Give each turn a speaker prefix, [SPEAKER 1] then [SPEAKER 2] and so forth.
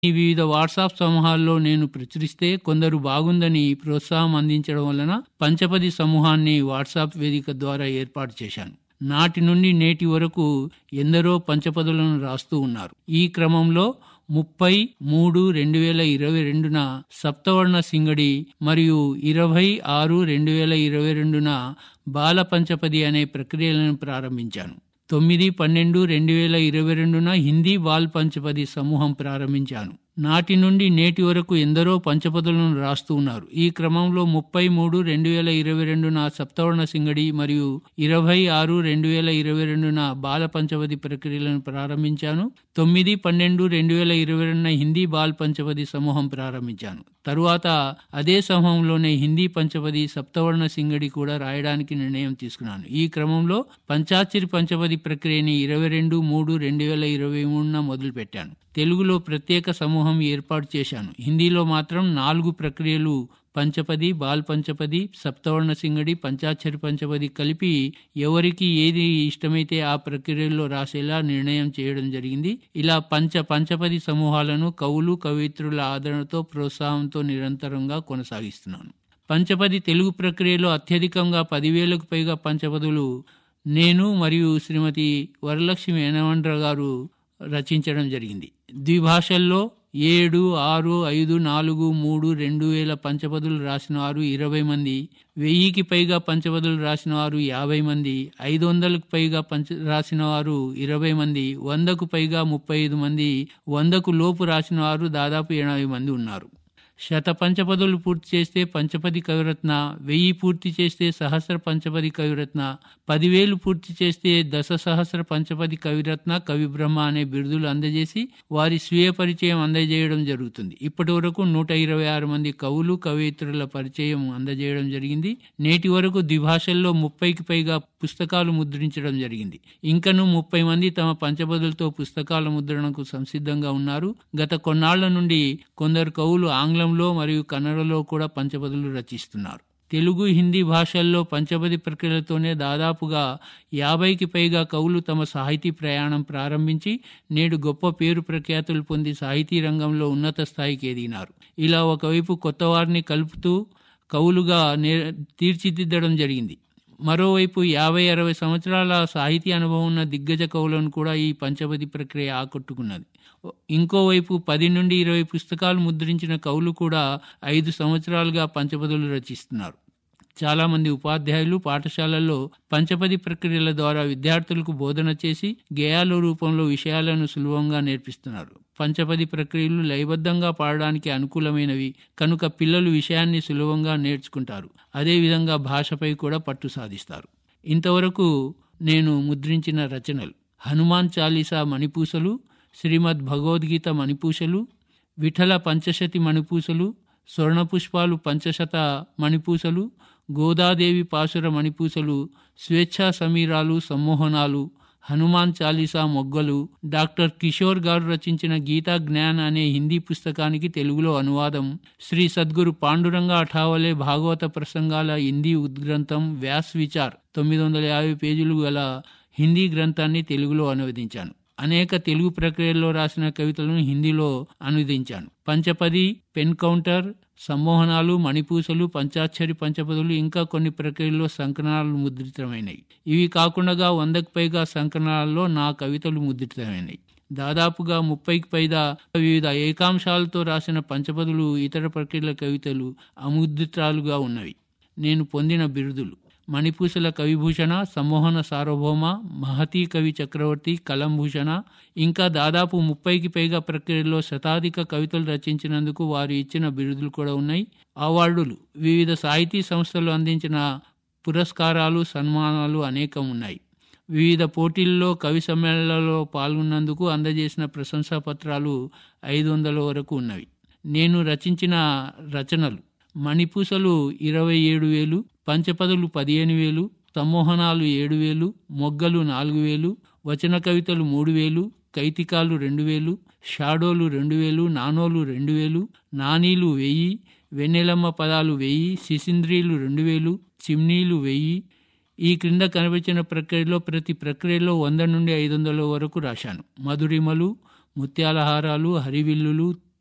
[SPEAKER 1] ఈ వివిధ వాట్సాప్ సమూహాల్లో నేను ప్రచురిస్తే కొందరు బాగుందని ప్రోత్సాహం అందించడం వలన పంచపది సమూహాన్ని వాట్సాప్ వేదిక ద్వారా ఏర్పాటు చేశాను నాటి నుండి నేటి వరకు ఎందరో పంచపదులను రాస్తూ ఉన్నారు ఈ క్రమంలో ముప్పై మూడు రెండు వేల ఇరవై రెండున సప్తవర్ణ సింగడి మరియు ఇరవై ఆరు రెండు వేల ఇరవై రెండున బాల పంచపది అనే ప్రక్రియలను ప్రారంభించాను తొమ్మిది పన్నెండు రెండు వేల ఇరవై రెండున హిందీ బాల్ పంచపది సమూహం ప్రారంభించాను నాటి నుండి నేటి వరకు ఎందరో పంచపదులను రాస్తూ ఉన్నారు ఈ క్రమంలో ముప్పై మూడు రెండు వేల ఇరవై రెండున సప్తవర్ణ సింగడి మరియు ఇరవై ఆరు రెండు వేల ఇరవై రెండున బాల పంచపది ప్రక్రియలను ప్రారంభించాను తొమ్మిది పన్నెండు రెండు వేల ఇరవై రెండున హిందీ బాల్ పంచపది సమూహం ప్రారంభించాను తరువాత అదే సమూహంలోనే హిందీ పంచపది సప్తవర్ణ సింగడి కూడా రాయడానికి నిర్ణయం తీసుకున్నాను ఈ క్రమంలో పంచాచిరి పంచపది ప్రక్రియని ఇరవై రెండు మూడు రెండు వేల ఇరవై మూడున మొదలుపెట్టాను తెలుగులో ప్రత్యేక సమూహం ఏర్పాటు చేశాను హిందీలో మాత్రం నాలుగు ప్రక్రియలు పంచపది బాల్ పంచపది సప్తవర్ణ సింగడి పంచాక్షరి పంచపది కలిపి ఎవరికి ఏది ఇష్టమైతే ఆ ప్రక్రియలో రాసేలా నిర్ణయం చేయడం జరిగింది ఇలా పంచ పంచపది సమూహాలను కవులు కవిత్రుల ఆదరణతో ప్రోత్సాహంతో నిరంతరంగా కొనసాగిస్తున్నాను పంచపది తెలుగు ప్రక్రియలో అత్యధికంగా పదివేలకు పైగా పంచపదులు నేను మరియు శ్రీమతి వరలక్ష్మి యనవండ్ర గారు రచించడం జరిగింది ద్విభాషల్లో ఏడు ఆరు ఐదు నాలుగు మూడు రెండు వేల పంచపదులు రాసిన వారు ఇరవై మంది వెయ్యికి పైగా పంచపదులు రాసిన వారు యాభై మంది ఐదు వందలకు పైగా పంచ రాసిన వారు ఇరవై మంది వందకు పైగా ముప్పై ఐదు మంది వందకు లోపు రాసిన వారు దాదాపు ఎనభై మంది ఉన్నారు శత పంచపదులు పూర్తి చేస్తే పంచపది కవిరత్న వెయ్యి పూర్తి చేస్తే సహస్ర పంచపది కవిరత్న పదివేలు పూర్తి చేస్తే దశ సహస్ర పంచపది కవిరత్న కవి బ్రహ్మ అనే బిరుదులు అందజేసి వారి స్వీయ పరిచయం అందజేయడం జరుగుతుంది ఇప్పటి వరకు నూట ఇరవై ఆరు మంది కవులు కవయిత్రుల పరిచయం అందజేయడం జరిగింది నేటి వరకు ద్విభాషల్లో ముప్పైకి పైగా పుస్తకాలు ముద్రించడం జరిగింది ఇంకను ముప్పై మంది తమ పంచబదులతో పుస్తకాల ముద్రణకు సంసిద్ధంగా ఉన్నారు గత కొన్నాళ్ల నుండి కొందరు కవులు ఆంగ్లంలో మరియు కన్నడలో కూడా పంచపదులు రచిస్తున్నారు తెలుగు హిందీ భాషల్లో పంచపది ప్రక్రియలతోనే దాదాపుగా యాభైకి పైగా కవులు తమ సాహితీ ప్రయాణం ప్రారంభించి నేడు గొప్ప పేరు ప్రఖ్యాతులు పొంది సాహితీ రంగంలో ఉన్నత స్థాయికి ఎదిగినారు ఇలా ఒకవైపు కొత్త వారిని కలుపుతూ కవులుగా నే తీర్చిదిద్దడం జరిగింది మరోవైపు యాభై అరవై సంవత్సరాల సాహితీ అనుభవం ఉన్న దిగ్గజ కవులను కూడా ఈ పంచపది ప్రక్రియ ఆకట్టుకున్నది ఇంకోవైపు పది నుండి ఇరవై పుస్తకాలు ముద్రించిన కవులు కూడా ఐదు సంవత్సరాలుగా పంచపదులు రచిస్తున్నారు చాలామంది ఉపాధ్యాయులు పాఠశాలల్లో పంచపది ప్రక్రియల ద్వారా విద్యార్థులకు బోధన చేసి గేయాల రూపంలో విషయాలను సులభంగా నేర్పిస్తున్నారు పంచపది ప్రక్రియలు లయబద్ధంగా పాడడానికి అనుకూలమైనవి కనుక పిల్లలు విషయాన్ని సులభంగా నేర్చుకుంటారు అదేవిధంగా భాషపై కూడా పట్టు సాధిస్తారు ఇంతవరకు నేను ముద్రించిన రచనలు హనుమాన్ చాలీసా మణిపూసలు శ్రీమద్ భగవద్గీత మణిపూసలు విఠల పంచశతి మణిపూసలు స్వర్ణపుష్పాలు పంచశత మణిపూసలు గోదాదేవి పాసుర మణిపూసలు స్వేచ్ఛా సమీరాలు సమ్మోహనాలు హనుమాన్ చాలీసా మొగ్గలు డాక్టర్ కిషోర్ గారు రచించిన గీతా జ్ఞాన్ అనే హిందీ పుస్తకానికి తెలుగులో అనువాదం శ్రీ సద్గురు పాండురంగ అఠావలే భాగవత ప్రసంగాల హిందీ ఉద్గ్రంథం వ్యాస్ విచార్ తొమ్మిది వందల యాభై పేజీలు గల హిందీ గ్రంథాన్ని తెలుగులో అనువదించాను అనేక తెలుగు ప్రక్రియల్లో రాసిన కవితలను హిందీలో అనువదించాను పంచపది పెన్ కౌంటర్ సమ్మోహనాలు మణిపూసలు పంచాక్షరి పంచపదులు ఇంకా కొన్ని ప్రక్రియల్లో సంకలనాలు ముద్రితమైనవి ఇవి కాకుండా వందకు పైగా సంకలనాల్లో నా కవితలు ముద్రితమైనవి దాదాపుగా ముప్పైకి పైగా వివిధ ఏకాంశాలతో రాసిన పంచపదులు ఇతర ప్రక్రియల కవితలు అముద్రితాలుగా ఉన్నవి నేను పొందిన బిరుదులు మణిపూసల కవిభూషణ సమ్మోహన సార్వభౌమ మహతీ కవి చక్రవర్తి కలంభూషణ ఇంకా దాదాపు ముప్పైకి పైగా ప్రక్రియల్లో శతాధిక కవితలు రచించినందుకు వారు ఇచ్చిన బిరుదులు కూడా ఉన్నాయి అవార్డులు వివిధ సాహితీ సంస్థలు అందించిన పురస్కారాలు సన్మానాలు అనేకం ఉన్నాయి వివిధ పోటీల్లో కవి సమ్మేళనాలలో పాల్గొన్నందుకు అందజేసిన ప్రశంసా పత్రాలు ఐదు వందల వరకు ఉన్నవి నేను రచించిన రచనలు మణిపూసలు ఇరవై ఏడు వేలు పంచపదులు పదిహేను వేలు సమ్మోహనాలు ఏడు వేలు మొగ్గలు నాలుగు వేలు వచన కవితలు మూడు వేలు కైతికాలు రెండు వేలు షాడోలు రెండు వేలు నానోలు రెండు వేలు నానీలు వెయ్యి వెన్నెలమ్మ పదాలు వెయ్యి శిశింద్రీలు రెండు వేలు చిమ్నీలు వెయ్యి ఈ క్రింద కనిపించిన ప్రక్రియలో ప్రతి ప్రక్రియలో వంద నుండి ఐదు వందల వరకు రాశాను మధురిమలు ముత్యాలహారాలు హరివిల్లులు